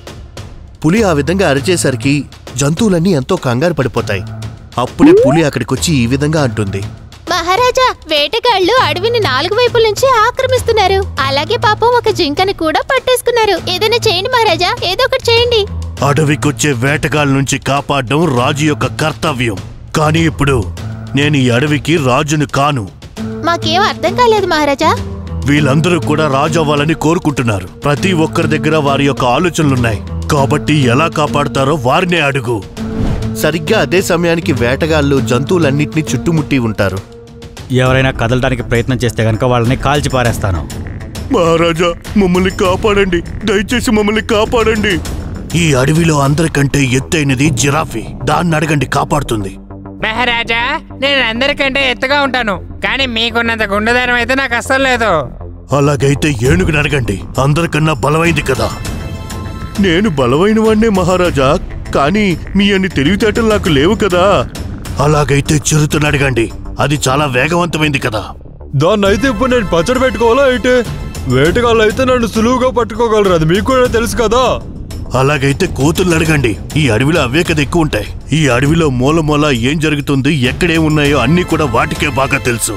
పులి ఆ విధంగా అరిచేసరికి జంతువులన్నీ ఎంతో కంగారు పడిపోతాయి అప్పుడే పులి అక్కడికొచ్చి ఈ విధంగా అంటుంది మహారాజా వేటగాళ్ళు అడవిని నాలుగు వైపుల నుంచి ఆక్రమిస్తున్నారు అలాగే పాపం ఒక జింకని కూడా పట్టేసుకున్నారు ఏదైనా చేయండి మహారాజా ఏదో ఒకటి చేయండి అడవికొచ్చే వేటగాళ్ళ నుంచి కాపాడడం రాజు యొక్క కర్తవ్యం కానీ ఇప్పుడు నేను ఈ అడవికి రాజును కాను మాకేం అర్థం కాలేదు మహారాజా వీళ్ళందరూ కూడా రాజు అవ్వాలని కోరుకుంటున్నారు ప్రతి ఒక్కరి దగ్గర వారి యొక్క ఆలోచనలున్నాయి కాబట్టి ఎలా కాపాడతారో వారినే అడుగు సరిగ్గా అదే సమయానికి వేటగాళ్ళు జంతువులన్నింటినీ చుట్టుముట్టి ఉంటారు ఎవరైనా కదలడానికి ప్రయత్నం చేస్తే గనక వాళ్ళని కాల్చి పారేస్తాను మహారాజా మమ్మల్ని కాపాడండి దయచేసి మమ్మల్ని కాపాడండి ఈ అడవిలో అందరికంటే ఎత్తైనది జిరాఫీ దాన్ని అడగండి కాపాడుతుంది మహారాజా నేను అందరికంటే ఎత్తుగా ఉంటాను కానీ మీకున్నంత గుండెదారం అయితే నాకు అస్సలు లేదు అలాగైతే ఏనుగుని అడగండి అందరికన్నా బలమైంది కదా నేను బలమైన వాణ్ణే మహారాజా కానీ మీ అన్ని తెలివితేటలు నాకు లేవు కదా అలాగైతే చిరుతను అడగండి అది చాలా వేగవంతమైంది కదా దాన్ని అయితే ఇప్పుడు నేను పచ్చడి పెట్టుకోవాలా ఏంటి వేటగాళ్ళు అయితే నన్ను సులువుగా పట్టుకోగలరు అది మీకు కూడా తెలుసు కదా అలాగైతే కోతుల్ని అడగండి ఈ అడవిలో అవే కదా ఎక్కువ ఉంటాయి ఈ అడవిలో మూల మూల ఏం జరుగుతుంది ఎక్కడేం ఉన్నాయో అన్నీ కూడా వాటికే బాగా తెలుసు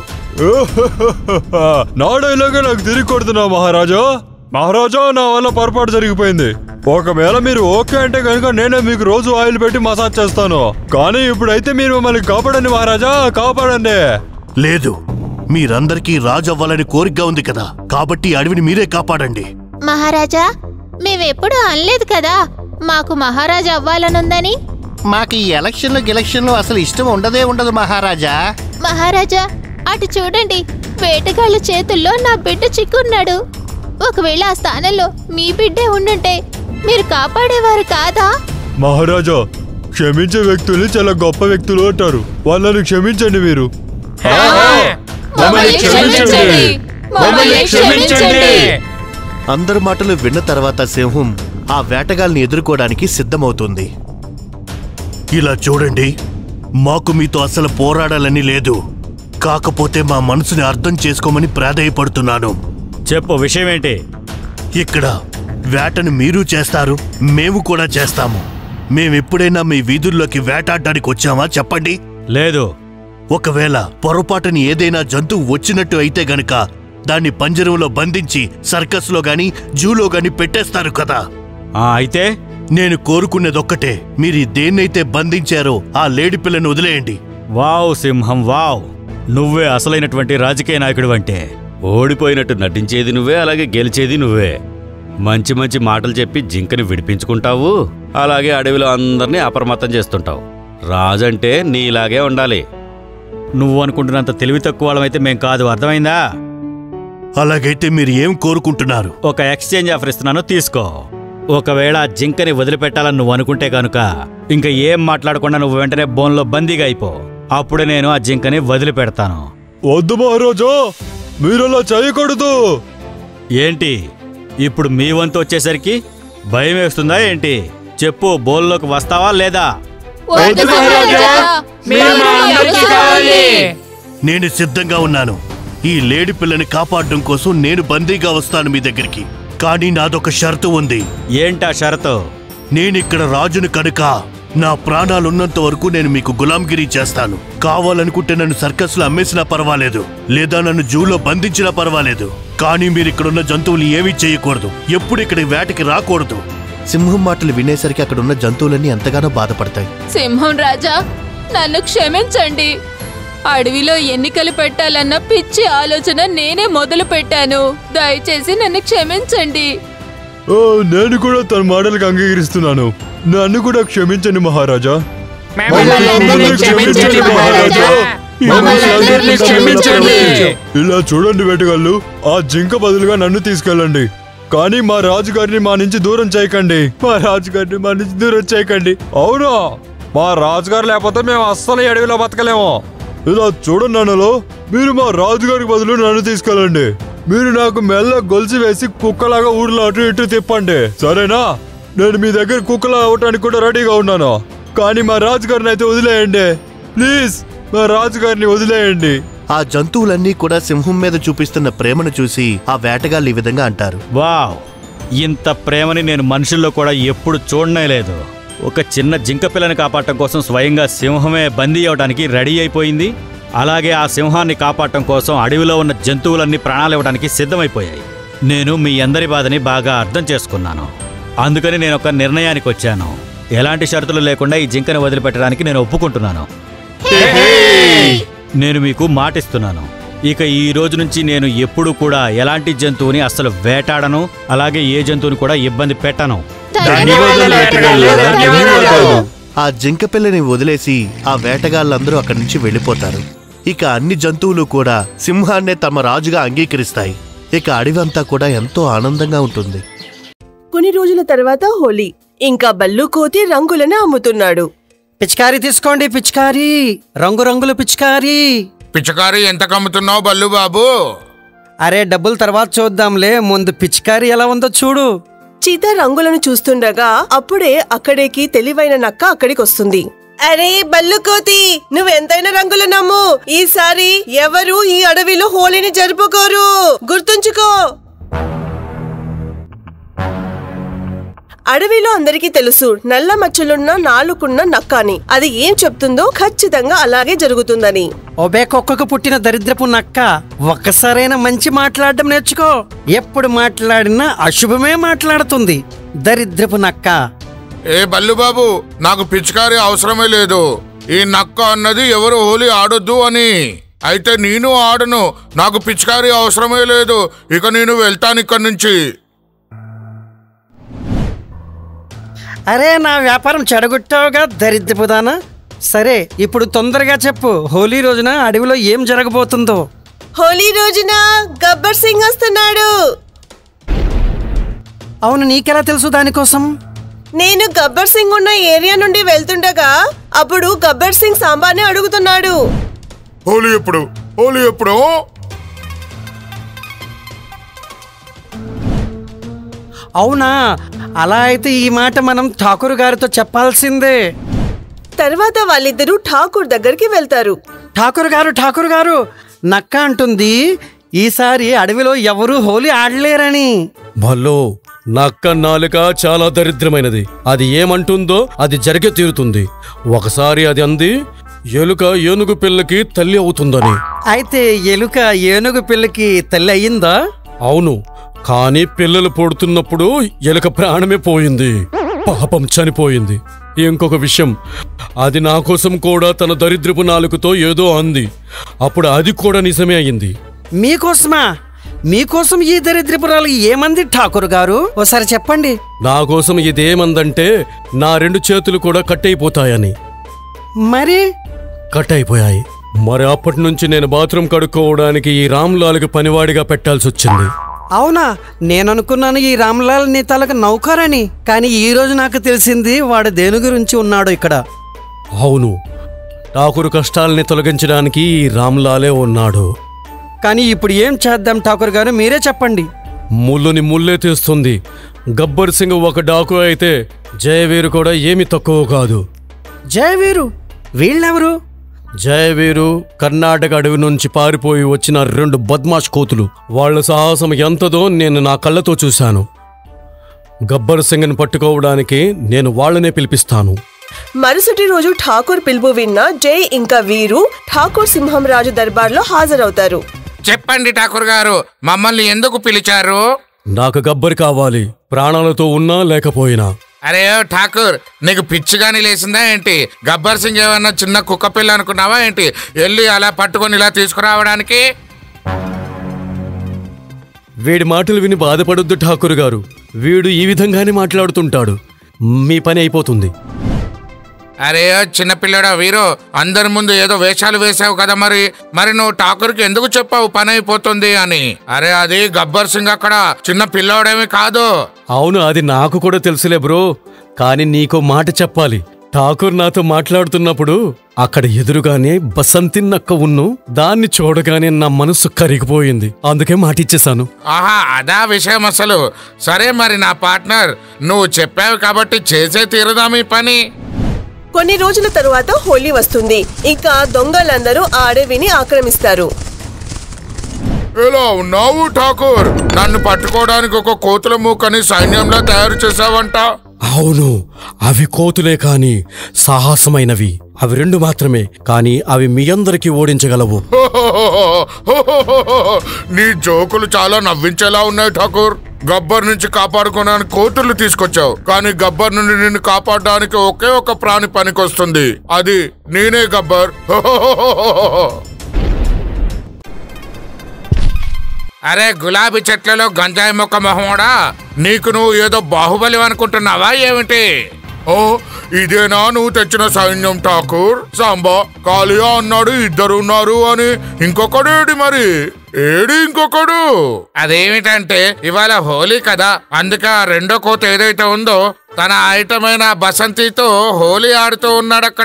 నా డైలాగే నాకు తిరిగి కొడుతున్నా మహారాజా మహారాజా నా వల్ల పొరపాటు జరిగిపోయింది ఒకవేళ మీరు ఓకే అంటే కనుక నేనే మీకు రోజు ఆయిల్ పెట్టి మసాజ్ చేస్తాను కానీ ఇప్పుడైతే మీరు మమ్మల్ని కాపాడండి మహారాజా కాపాడండి లేదు మీరందరికీ రాజు అవ్వాలని కోరికగా ఉంది కదా కాబట్టి ఈ అడవిని మీరే కాపాడండి మహారాజా మేమెప్పుడు అనలేదు కదా మాకు మహారాజా అవ్వాలనుందని మాకు ఈ ఎలక్షన్లు గిలక్షన్లు అసలు ఇష్టం ఉండదే ఉండదు మహారాజా మహారాజా అటు చూడండి వేటగాళ్ళ చేతుల్లో నా బిడ్డ చిక్కున్నాడు ఒకవేళ ఆ స్థానంలో మీ బిడ్డే ఉండుంటే మీరు కాపాడేవారు కాదా మహారాజా క్షమించే వ్యక్తుల్ని చాలా గొప్ప వ్యక్తులు అంటారు వాళ్ళని క్షమించండి మీరు మమ్మల్ని క్షమించండి మమ్మల్ని క్షమించండి అందరి మాటలు విన్న తర్వాత సింహం ఆ వేటగాల్ని ఎదుర్కోవడానికి సిద్ధమవుతుంది ఇలా చూడండి మాకు మీతో అసలు పోరాడాలని లేదు కాకపోతే మా మనసుని అర్థం చేసుకోమని ప్రాధేయపడుతున్నాను చెప్పు విషయం ఏంటి ఇక్కడ వేటను మీరు చేస్తారు మేము కూడా చేస్తాము మేమెప్పుడైనా మీ వీధుల్లోకి వేటాడడానికి వచ్చామా చెప్పండి లేదు ఒకవేళ పొరపాటుని ఏదైనా జంతువు వచ్చినట్టు అయితే గనక దాన్ని పంజరంలో బంధించి సర్కస్లో గాని జూలో గాని పెట్టేస్తారు కదా ఆ, అయితే నేను కోరుకునేదొక్కటే మీరు ఈ దేన్నైతే బంధించారో ఆ లేడి పిల్లను వదిలేయండి వావ్ సింహం వావ్ నువ్వే అసలైనటువంటి రాజకీయ నాయకుడు అంటే ఓడిపోయినట్టు నటించేది నువ్వే అలాగే గెలిచేది నువ్వే మంచి మంచి మాటలు చెప్పి జింకని విడిపించుకుంటావు అలాగే అడవిలో అందరినీ అప్రమత్తం చేస్తుంటావు రాజంటే నీలాగే ఉండాలి నువ్వు అనుకుంటున్నంత తెలివి తక్కువ వాళ్ళమైతే మేం కాదు అర్థమైందా అలాగైతే మీరు ఏం కోరుకుంటున్నారు ఒక ఎక్స్చేంజ్ ఆఫర్ ఇస్తున్నాను తీసుకో ఒకవేళ ఆ జింకని వదిలిపెట్టాలని నువ్వు అనుకుంటే కనుక ఇంకా ఏం మాట్లాడకుండా నువ్వు వెంటనే బోన్లో బందీగా అయిపో అప్పుడే నేను ఆ జింకని వదిలిపెడతాను వద్దు మహారాజా మీరలా చేయకూడదు ఏంటి ఇప్పుడు మీ వంతు వచ్చేసరికి భయం వేస్తుందా ఏంటి చెప్పు బోల్లోకి వస్తావా లేదా వద్దు మహారాజా మీరు మా అందరికీ కావాలి నేను సిద్ధంగా ఉన్నాను ఈ లేడి పిల్లని కాపాడడం కోసం నేను బందీగా వస్తాను మీ దగ్గరికి కానీ నాదొక షరతు ఉంది ఏంటా షరతు నేనిక్కడ రాజును కనుక నా ప్రాణాలున్నంత వరకు నేను మీకు గులాంగిరి చేస్తాను కావాలనుకుంటే నన్ను సర్కస్లో అమ్మేసినా పర్వాలేదు లేదా నన్ను జూలో బంధించినా పర్వాలేదు కానీ మీరు ఇక్కడున్న జంతువులు ఏమీ చేయకూడదు ఎప్పుడు ఇక్కడ వేటకి రాకూడదు సింహం మాటలు వినేసరికి అక్కడున్న జంతువులన్నీ ఎంతగానో బాధపడతాయి సింహం రాజా నన్ను క్షమించండి అడవిలో ఎన్నికలు పెట్టాలన్న పిచ్చి ఆలోచన నేనే మొదలు పెట్టాను దయచేసి నన్ను క్షమించండి ఓ, నేను కూడా తన మాటలకు అంగీకరిస్తున్నాను నన్ను కూడా క్షమించండి మహారాజా మమ్మల్ని అందరినీ క్షమించండి మహారాజా మమ్మల్ని అందరినీ క్షమించండి ఇలా చూడండి వేటగాళ్ళు ఆ జింక బదులుగా నన్ను తీసుకెళ్ళండి కానీ మా రాజుగారిని మా నుంచి దూరం చేయకండి మా రాజుగారిని మా నుంచి దూరం చేయకండి అవునా మా రాజుగారు లేకపోతే మేము అస్సలు ఈ అడవిలో బతకలేము ఇలా చూడండి నన్నులో మీరు మా రాజుగారికి బదులు నన్ను తీసుకెళ్ళండి మీరు నాకు మెల్ల గొలుసు వేసి కుక్కలాగా ఊర్లో అటు ఇటు తిప్పండి సరేనా నేను మీ దగ్గర కుక్కలా అవటానికి కూడా రెడీగా ఉన్నాను కానీ మా రాజుగారిని అయితే వదిలేయండి ప్లీజ్ మా రాజుగారిని వదిలేయండి ఆ జంతువులన్నీ కూడా సింహం మీద చూపిస్తున్న ప్రేమను చూసి ఆ వేటగాళ్ళు ఈ విధంగా అంటారు వావ్ ఇంత ప్రేమని నేను మనుషుల్లో కూడా ఎప్పుడు చూడనే లేదు ఒక చిన్న జింక పిల్లని కాపాడటం కోసం స్వయంగా సింహమే బందీ అవడానికి రెడీ అయిపోయింది అలాగే ఆ సింహాన్ని కాపాడటం కోసం అడవిలో ఉన్న జంతువులన్నీ ప్రాణాలు ఇవ్వడానికి సిద్ధమైపోయాయి నేను మీ అందరి బాధని బాగా అర్థం చేసుకున్నాను అందుకని నేను ఒక నిర్ణయానికి వచ్చాను ఎలాంటి షరతులు లేకుండా ఈ జింకని వదిలిపెట్టడానికి నేను ఒప్పుకుంటున్నాను నేను మీకు మాటిస్తున్నాను ఇక ఈ రోజు నుంచి నేను ఎప్పుడు కూడా ఎలాంటి జంతువుని అస్సలు వేటాడను అలాగే ఏ జంతువుని కూడా ఇబ్బంది పెట్టను ధన్యవాదాలు వేటగాళ్ళు. ధన్యవాదాలు. ఆ జింక పిల్లని వదిలేసి ఆ వేటగాళ్ళందరూ అక్కడి నుంచి వెళ్ళిపోతారు ఇక అన్ని జంతువులు కూడా సింహాన్నే తమ రాజుగా అంగీకరిస్తాయి ఇక అడవి అంతా కూడా ఎంతో ఆనందంగా ఉంటుంది కొన్ని రోజుల తర్వాత హోలీ ఇంకా బల్లు కోతి రంగులను అమ్ముతున్నాడు పిచికారి తీసుకోండి పిచికారి రంగురంగుల పిచికారి పిచ్చకారి ఎంత కమ్ముతున్నావు బల్లు బాబు అరే డబ్బులు తర్వాత చూద్దాంలే ముందు పిచికారి ఎలా ఉందో చూడు చీత రంగులను చూస్తుండగా అప్పుడే అక్కడికి తెలివైన నక్క అక్కడికి వస్తుంది అరే బల్లు కోతి నువ్వెంతైనా రంగులు నమ్ము ఈసారి ఎవరు ఈ అడవిలో హోలీని జరుపుకోరు గుర్తుంచుకో అడవిలో అందరికీ తెలుసు నల్ల మచ్చలున్న నాలుగున్న నక్క అని అది ఏం చెప్తుందో ఖచ్చితంగా అలాగే జరుగుతుందని ఒబే కుక్కకు పుట్టిన దరిద్రపు నక్క ఒక్కసారైనా మంచి మాట్లాడడం నేర్చుకో ఎప్పుడు మాట్లాడినా అశుభమే మాట్లాడుతుంది దరిద్రపు నక్క ఏ బల్లు బాబు నాకు పిచ్చకారి అవసరమే లేదు ఈ నక్క అన్నది ఎవరు హోలీ ఆడొద్దు అని అయితే నేను ఆడను నాకు పిచ్చకారి అవసరమే లేదు ఇక నేను వెళ్తాను ఇక్కడి నుంచి అరే నా వ్యాపారం చెడగొట్టావుగా దరిద్రపుదానా సరే ఇప్పుడు తొందరగా చెప్పు హోలీ రోజున అడవిలో ఏం జరగబోతుందో హోలీ రోజున గబ్బర్ సింగ్ వస్తున్నాడు అవును నీకెలా తెలుసు దానికోసం నేను గబ్బర్ సింగ్ ఉన్న ఏరియా నుండి వెళ్తుండగా అప్పుడు గబ్బర్ సింగ్ సాంబార్ని అడుగుతున్నాడు హోలీ ఎప్పుడు హోలీ ఎప్పుడు అవునా అలా అయితే ఈ మాట మనం ఠాకూర్ గారితో చెప్పాల్సిందే తర్వాత వాళ్ళిద్దరూ ఠాకూర్ దగ్గరికి వెళ్తారు ఠాకూర్ గారు ఠాకూర్ గారు నక్క అంటుంది ఈసారి అడవిలో ఎవరూ హోలీ ఆడలేరని భల్లో నక్క నాలుక చాలా దరిద్రమైనది అది ఏమంటుందో అది జరిగే తీరుతుంది ఒకసారి అది అంది ఎలుక ఏనుగు పిల్లకి తల్లి అవుతుందని అయితే ఎలుక ఏనుగు పిల్లకి తల్లి అయ్యిందా అవును కానీ పిల్లలు పుడుతున్నప్పుడు ఎలుక ప్రాణమే పోయింది పాపం చనిపోయింది ఇంకొక విషయం అది నా కోసం కూడా తన దరిద్రపు నాలుకతో ఏదో అంది అప్పుడు అది కూడా నిజమే అయింది మీకోసమా మీకోసం ఈ దరిద్రపురాలు ఏమంది ఠాకూర్ గారు ఓసారి చెప్పండి నా కోసం ఇదేమందంటే నా రెండు చేతులు కూడా కట్టయిపోతాయని మరి కట్ అయిపోయాయి మరి అప్పటి నుంచి నేను బాత్రూమ్ కడుక్కోవడానికి ఈ రామ్లాల్కి పనివాడిగా పెట్టాల్సి వచ్చింది అవునా నేను అనుకున్నాను ఈ రామ్లాల్ నీ తలకు నౌకరని కానీ ఈ రోజు నాకు తెలిసింది వాడు దేని గురించి ఉన్నాడు ఇక్కడ అవును ఠాకూర్ కష్టాల్ని తొలగించడానికి ఈ రామ్లాలే ఉన్నాడు కానీ ఇప్పుడు ఏం చేద్దాం ఠాకూర్ గారు మీరే చెప్పండి ముళ్ళుని ముల్లే తీస్తుంది గబ్బర్ సింగ్ ఒక డాకు అయితే జయవీరు కూడా ఏమి తక్కువ కాదు జయవీరు వీళ్ళెవరు జయవీరు కర్ణాటక అడవి నుంచి పారిపోయి వచ్చిన రెండు బద్మాష్ కోతులు వాళ్ళ సాహసం ఎంతదో నేను నా కళ్ళతో చూశాను గబ్బర్ సింగ్ని పట్టుకోవడానికి నేను వాళ్ళనే పిలిపిస్తాను మరుసటి రోజు ఠాకూర్ పిలుపు విన్న జై ఇంకా వీరు ఠాకూర్ సింహం రాజు దర్బార్లో హాజరవుతారు చెప్పండి ఠాకూర్ గారు మమ్మల్ని ఎందుకు పిలిచారు నాకు గబ్బర్ కావాలి ప్రాణాలతో ఉన్నా లేకపోయినా అరే ఓ ఠాకూర్ నీకు పిచ్చిగాని లేసిందా ఏంటి గబ్బర్ సింగ్ ఏమన్నా చిన్న కుక్క పిల్ల అనుకున్నావా ఏంటి వెళ్ళి అలా పట్టుకొని ఇలా తీసుకురావడానికి వీడి మాటలు విని బాధపడొద్దు ఠాకూర్ గారు వీడు ఈ విధంగానే మాట్లాడుతుంటాడు మీ పని అయిపోతుంది అరే ఓ చిన్న పిల్లడా వీరు అందరి ముందు ఏదో వేషాలు వేసావు కదా మరి మరి నువ్వు ఠాకూర్కి ఎందుకు చెప్పావు పని అయిపోతుంది అని అరే అది గబ్బర్ సింగ్ అక్కడ చిన్న పిల్లోడేమి కాదు అవును అది నాకు కూడా తెలుసులే బ్రో కానీ నీకో మాట చెప్పాలి ఠాకూర్ నాతో మాట్లాడుతున్నప్పుడు అక్కడ ఎదురుగానే బసంతి నక్క ఉన్ను దాన్ని చూడగానే నా మనసు కరిగిపోయింది అందుకే మాట ఇచ్చేశాను ఆహా అదా విషయం అసలు సరే మరి నా పార్ట్నర్ నువ్వు చెప్పావు కాబట్టి చేసే తీరుదాం ఈ పని కొన్ని రోజుల తరువాత హోలీ వస్తుంది ఇంకా దొంగలందరూ ఆ అడవిని ఆక్రమిస్తారు ఎలా ఉన్నావు ఠాకూర్ నన్ను పట్టుకోవడానికి ఒక కోతుల మూకని సైన్యంలో తయారు చేసావంట అవును అవి కోతులే కాని సాహసమైనవి అవి రెండు మాత్రమే కానీ అవి మీ అందరికీ ఓడించగలవు నీ జోకులు చాలా నవ్వించేలా ఉన్నాయి ఠాకూర్ గబ్బర్ నుంచి కాపాడుకోవడానికి కోతులు తీసుకొచ్చావు కానీ గబ్బర్ నుండి నిన్ను కాపాడడానికి ఒకే ఒక ప్రాణి పనికొస్తుంది అది నేనే గబ్బర్ అరే గులాబీ చెట్లలో గంజాయి మొక్క మొహమోడా నీకు నువ్వు ఏదో బాహుబలి అనుకుంటున్నావా ఏమిటి ఓ ఇదేనా నువ్వు తెచ్చిన సైన్యం ఠాకూర్ సాంబా కాళియా అన్నాడు ఇద్దరు ఉన్నారు అని ఇంకొకడేడి మరి ఏడి ఇంకొకడు అదేమిటంటే ఇవాళ హోలీ కదా అందుకే ఆ రెండో కోత ఏదైతే ఉందో తన ఐటమైన బసంతితో హోలీ ఆడుతూ ఉన్నాడు అక్కడ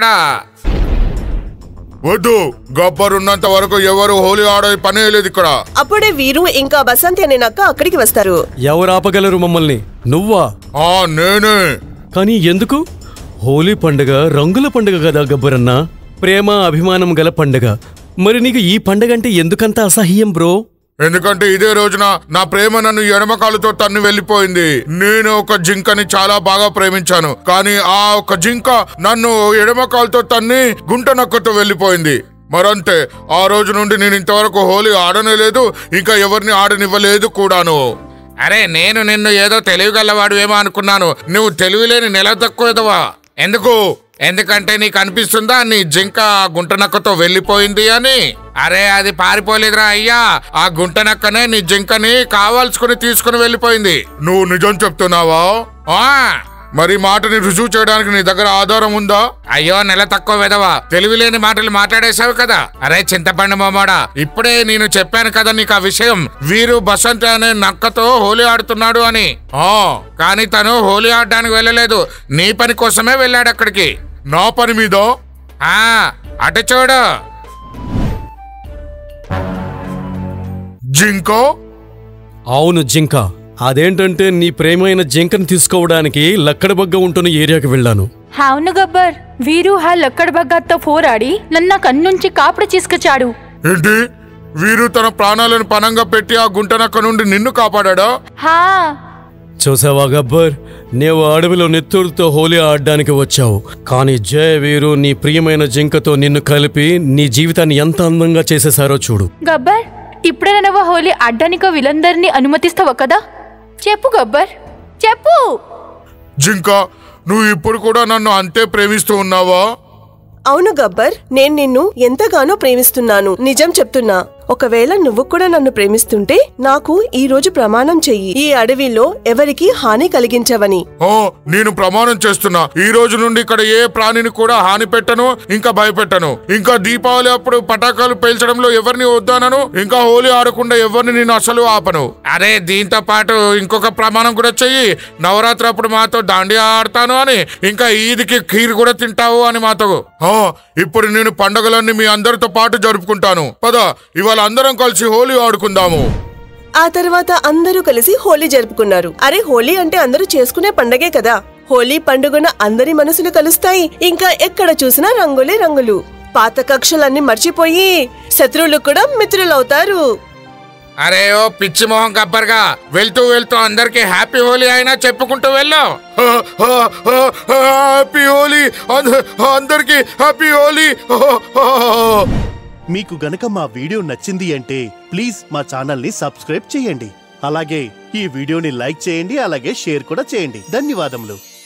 వద్దు గబ్బర్ ఉన్నంత వరకు ఎవరు హోలీ ఆడే పనే లేదు ఇక్కడ అప్పుడే వీరు ఇంకా బసంతి అనే నక్క అక్కడికి వస్తారు ఎవరు ఆపగలరు మమ్మల్ని నువ్వా ఆ నేనే కానీ ఎందుకు హోలీ పండుగ రంగుల పండుగ కదా గబ్బరన్న ప్రేమ అభిమానం గల పండుగ మరి నీకు ఈ పండుగ అంటే ఎందుకంత అసహ్యం బ్రో ఎందుకంటే ఇదే రోజున నా ప్రేమ నన్ను ఎడమకాలుతో తన్ను వెళ్ళిపోయింది నేను ఒక జింకని చాలా బాగా ప్రేమించాను కానీ ఆ ఒక జింక నన్ను ఎడమకాలుతో తన్ని గుంట నక్కతో వెళ్ళిపోయింది మరంతే ఆ రోజు నుండి నేను ఇంతవరకు హోలీ ఆడనే లేదు ఇంకా ఎవరిని ఆడనివ్వలేదు కూడాను అరే నేను నిన్ను ఏదో తెలివిగలవాడు ఏమో అనుకున్నాను నువ్వు తెలివిలేని నెల తక్కువదవా ఎందుకు ఎందుకంటే నీకు అనిపిస్తుందా నీ జింక ఆ గుంట నక్కతో వెళ్ళిపోయింది అని అరే అది పారిపోలేదురా అయ్యా ఆ గుంట నక్కనే నీ జింకని కావాల్సుకుని తీసుకుని వెళ్ళిపోయింది నువ్వు నిజం చెప్తున్నావా ఆ మరి మాటని రుజువు చేయడానికి నీ దగ్గర ఆధారం ఉందా అయ్యో నెల తక్కువ విధవా తెలివిలేని మాటలు మాట్లాడేశావు కదా అరే చింతపండు మామాడా ఇప్పుడే నేను చెప్పాను కదా నీకు ఆ విషయం వీరు బసంత్ అనే నక్కతో హోలీ ఆడుతున్నాడు అని ఆ కానీ తను హోలీ ఆడడానికి వెళ్ళలేదు నీ పని కోసమే వెళ్ళాడు అక్కడికి నా పని మీద ఆ అటు చూడు జింకో అవును జింక అదేంటంటే నీ ప్రేమైన జింకను తీసుకోవడానికి లక్కడబగ్గ ఉంటున్న ఏరియాకి వెళ్ళాను అవును గబ్బర్ వీరు ఆ లక్కడ్ బగ్గాతో పోరాడి నన్న కన్నుంచి కాపుడు తీసుకొచ్చాడు ఏంటి వీరు తన ప్రాణాలను పణంగా పెట్టి ఆ గుంటనక్క నుండి నిన్ను కాపాడా హా చూసావా గబ్బర్ నీవు అడవిలో నెత్తూరుతో హోలీ ఆడడానికి వచ్చావు కానీ జయ వీరు నీ ప్రియమైన జింకతో నిన్ను కలిపి నీ జీవితాన్ని ఎంత అందంగా చేసేశారో చూడు గబ్బర్ ఇప్పుడైనా నువ్వు హోలీ ఆడ్డానికి వీళ్ళందరినీ అనుమతిస్తావా కదా చెప్పు గబ్బర్ చెప్పు జింక నువ్వు ఇప్పుడు కూడా నన్ను అంతే ప్రేమిస్తూ ఉన్నావా అవును గబ్బర్ నేను నిన్ను ఎంతగానో ప్రేమిస్తున్నాను నిజం చెప్తున్నా ఒకవేళ నువ్వు కూడా నన్ను ప్రేమిస్తుంటే నాకు ఈ రోజు ప్రమాణం చెయ్యి ఈ అడవిలో ఎవరికి హాని కలిగించవని ఓ నేను ప్రమాణం చేస్తున్నా ఈ రోజు నుండి ఇక్కడ ఏ ప్రాణిని కూడా హాని పెట్టను ఇంకా భయపెట్టను ఇంకా దీపావళి అప్పుడు పటాకాలు పేల్చడంలో ఎవరిని వద్దానను ఇంకా హోలీ ఆడకుండా ఎవరిని నేను అసలు ఆపను అరే దీంతో పాటు ఇంకొక ప్రమాణం కూడా చెయ్యి నవరాత్రి అప్పుడు మాతో దాండియా ఆడతాను అని ఇంకా ఈద్కి ఖీర్ కూడా తింటావు అని మాతో ఆ, ఇప్పుడు నేను పండగలన్నీ మీ అందరితో పాటు జరుపుకుంటాను పద ఇవాళ అందరం కలిసి హోలీ ఆడుకుందాము ఆ తర్వాత అందరూ కలిసి హోలీ జరుపుకున్నారు అరే హోలీ అంటే అందరూ చేసుకునే పండగే కదా హోలీ పండుగన అందరి మనసులు కలుస్తాయి ఇంకా ఎక్కడ చూసినా రంగులే రంగులు పాత కక్షలన్నీ మర్చిపోయి శత్రువులు కూడా మిత్రులవుతారు అరే ఓ పిచ్చి మొహం గబ్బర్గా వెళ్తూ వెళ్తూ అందరికి హ్యాపీ హోలీ అయినా చెప్పుకుంటూ వెళ్ళు హ్యాపీ హోలీ అందరికి హ్యాపీ హోలీ మీకు గనక మా వీడియో నచ్చింది అంటే ప్లీజ్ మా ఛానల్ని సబ్స్క్రైబ్ చేయండి అలాగే ఈ వీడియోని లైక్ చేయండి అలాగే షేర్ కూడా చేయండి ధన్యవాదములు